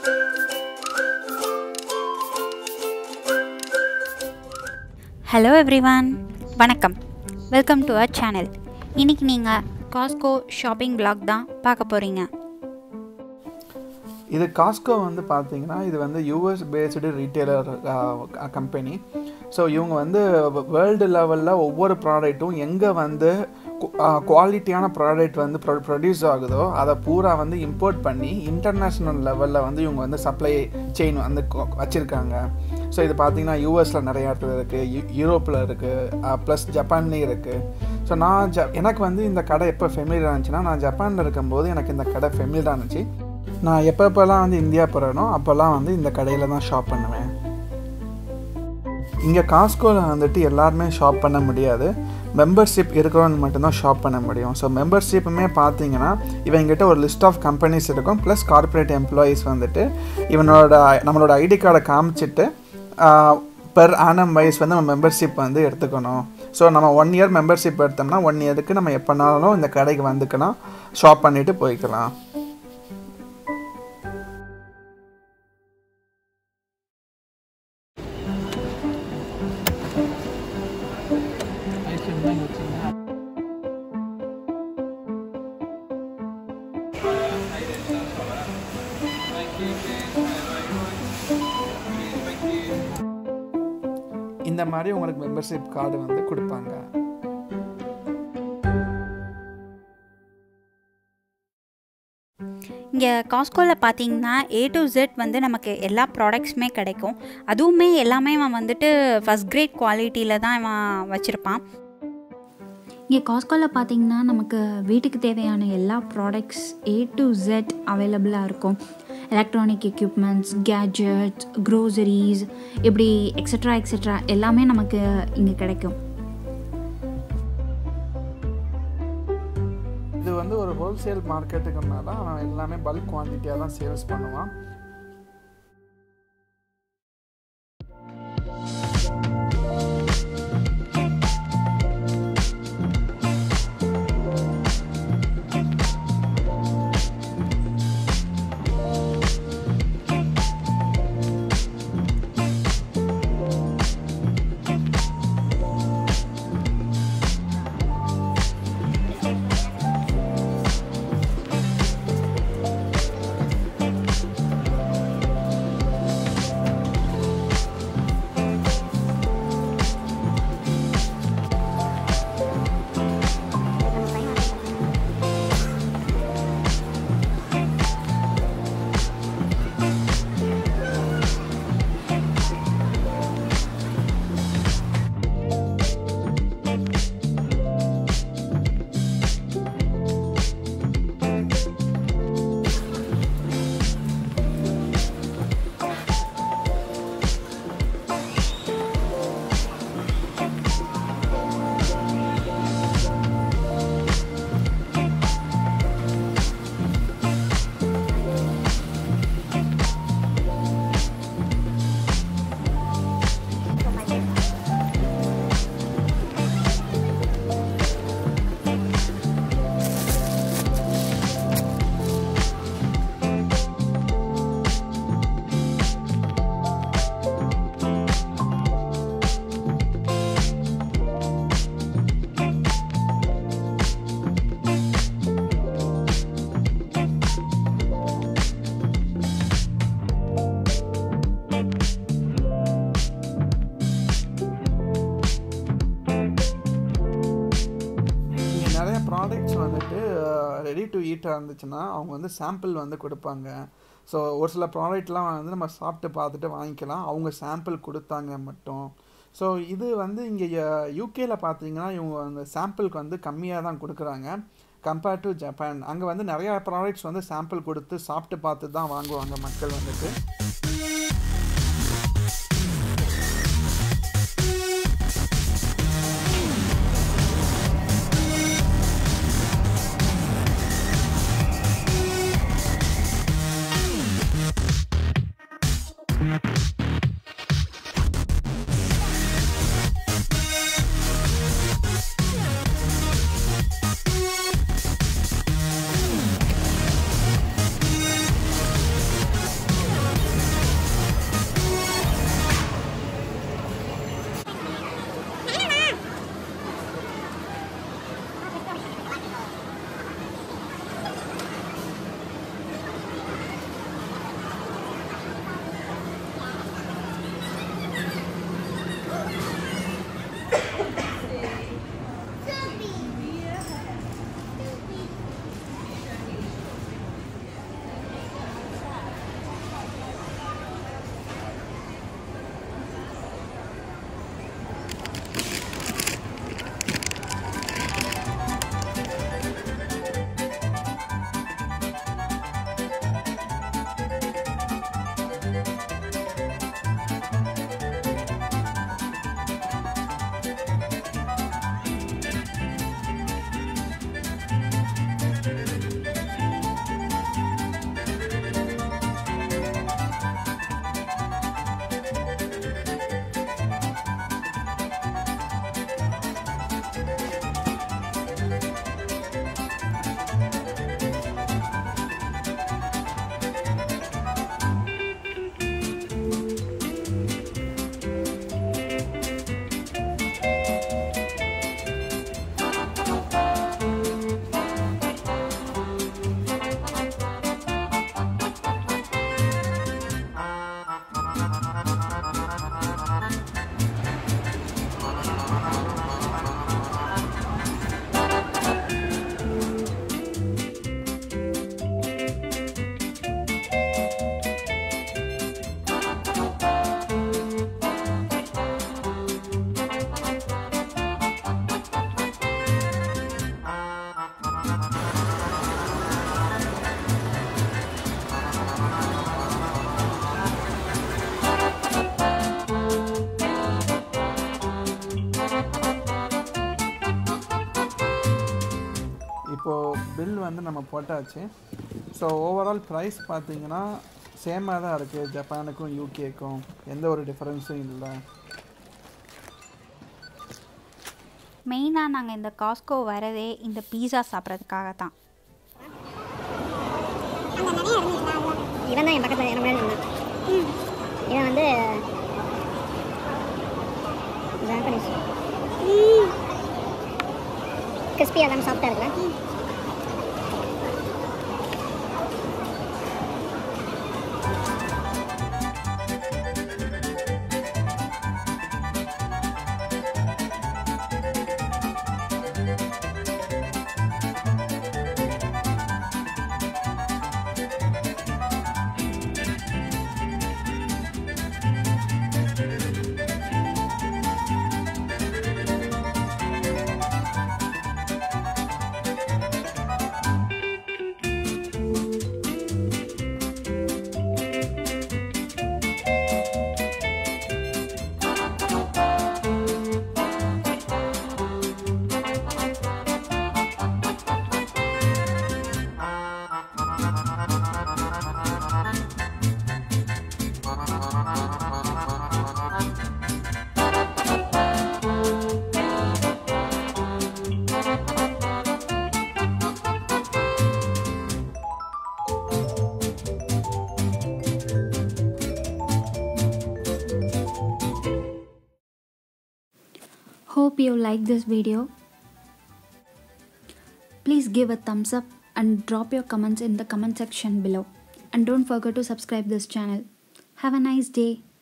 Hello everyone வணக்கம் welcome to our channel இன்றைக்கி நீங்கள் காஸ்கோ ஷாப்பிங் vlog தான் பார்க்க போகிறீங்க இது காஸ்கோ வந்து பார்த்தீங்கன்னா இது வந்து US based retailer company so இவங்க வந்து வேர்ல்டு லெவலில் ஒவ்வொரு ப்ராடக்ட்டும் எங்கே வந்து குவாலிட்டியான ப்ராடக்ட் வந்து ப்ரொ ப்ரொடியூஸ் ஆகுதோ அதை பூரா வந்து இம்போர்ட் பண்ணி இன்டர்நேஷ்னல் லெவலில் வந்து இவங்க வந்து சப்ளை செயின் வந்து கொ- வச்சுருக்காங்க ஸோ இது பார்த்தீங்கன்னா யூஎஸில் நிறைய இடத்துல இருக்குது யூரோப்பில் இருக்குது ப்ளஸ் ஜப்பான்லேயும் இருக்குது ஸோ நான் ஜ எனக்கு வந்து இந்த கடை எப்போ ஃபெமிலியர் இருந்துச்சுன்னா நான் ஜப்பானில் இருக்கும்போது எனக்கு இந்த கடை ஃபெமிலியர் இருந்துச்சு நான் எப்பப்போல்லாம் வந்து இந்தியா போகிறேனோ அப்போல்லாம் வந்து இந்த கடையில் தான் ஷாப் பண்ணுவேன் இங்கே காஸ்கோவில் வந்துட்டு எல்லாருமே ஷாப் பண்ண முடியாது மெம்பர்ஷிப் இருக்கிறவங்க மட்டும்தான் ஷாப் பண்ண முடியும் ஸோ மெம்பர்ஷிப்புமே பார்த்தீங்கன்னா இவங்ககிட்ட ஒரு லிஸ்ட் ஆஃப் கம்பெனிஸ் இருக்கும் ப்ளஸ் கார்ப்பரேட் எம்ப்ளாயீஸ் வந்துட்டு இவனோட நம்மளோட ஐடி கார்டை காமிச்சிட்டு பெர் ஆனம் வைஸ் வந்து நம்ம மெம்பர்ஷிப் வந்து எடுத்துக்கணும் ஸோ நம்ம ஒன் இயர் மெம்பர்ஷிப் எடுத்தோம்னா ஒன் இயருக்கு நம்ம எப்போனாலும் இந்த கடைக்கு வந்துக்கலாம் ஷாப் பண்ணிவிட்டு போய்க்கலாம் இந்த மாதிரி உங்களுக்கு மெம்பர்ஷிப் கார்டு வந்து கொடுப்பாங்க இங்கே காஸ்கோவில் பார்த்தீங்கன்னா ஏ டு ஜெட் வந்து நமக்கு எல்லா ப்ராடக்ட்ஸுமே கிடைக்கும் அதுவுமே எல்லாமே அவன் வந்துட்டு ஃபஸ்ட் கிரேட் குவாலிட்டியில் தான் அவன் வச்சுருப்பான் இங்கே காஸ்கோவில் பார்த்தீங்கன்னா நமக்கு வீட்டுக்கு தேவையான எல்லா ப்ராடக்ட்ஸ் ஏ டு ஜெட் அவைலபிளாக இருக்கும் எலக்ட்ரானிக் எக்யூப்மெண்ட்ஸ் கேஜெட்ஸ் க்ரோசரிஸ் இப்படி எக்ஸட்ரா எக்ஸட்ரா எல்லாமே நமக்கு இங்கே கிடைக்கும் இது வந்து ஒரு ஹோல்சேல் மார்க்கெட்டுக்குனால அவன் எல்லாமே பல்க் குவான்டிட்டியாக தான் சேல்ஸ் பண்ணுவான் இங்கே நிறைய ப்ராடக்ட்ஸ் வந்துட்டு ரெடி டு ஈட்டாக இருந்துச்சுன்னா அவங்க வந்து சாம்பிள் வந்து கொடுப்பாங்க ஸோ ஒரு சில ப்ராடக்ட்லாம் வந்து நம்ம சாப்பிட்டு பார்த்துட்டு வாங்கிக்கலாம் அவங்க சாம்பிள் கொடுத்தாங்க மட்டும் ஸோ இது வந்து இங்கே யூகேல பார்த்தீங்கன்னா இவங்க அந்த சாம்பிளுக்கு வந்து கம்மியாக தான் கொடுக்குறாங்க கம்பேர்ட் டு ஜப்பான் அங்கே வந்து நிறையா ப்ராடக்ட்ஸ் வந்து சாம்பிள் கொடுத்து சாப்பிட்டு பார்த்து தான் வாங்குவாங்க மக்கள் வந்துட்டு பில் வந்து நம்ம போட்டாச்சு ஸோ ஓவரால் ப்ரைஸ் பார்த்தீங்கன்னா சேமாக தான் இருக்குது ஜப்பானுக்கும் யூகேக்கும் எந்த ஒரு டிஃப்ரென்ஸும் இல்லை மெயினாக நாங்கள் இந்த காஸ்கோ வரதே இந்த பீஸா சாப்பிட்றதுக்காக தான் இவன் தான் என் பக்கத்தில் எனக்கு முன்னாடி இருந்தான் இவன் வந்து ஜாப்பனீஸ் கிறிஸ்பியாக தான் சாஃப்டாக இருக்குல்ல Hope you like this video. Please give a thumbs up and drop your comments in the comment section below. And don't forget to subscribe this channel. Have a nice day.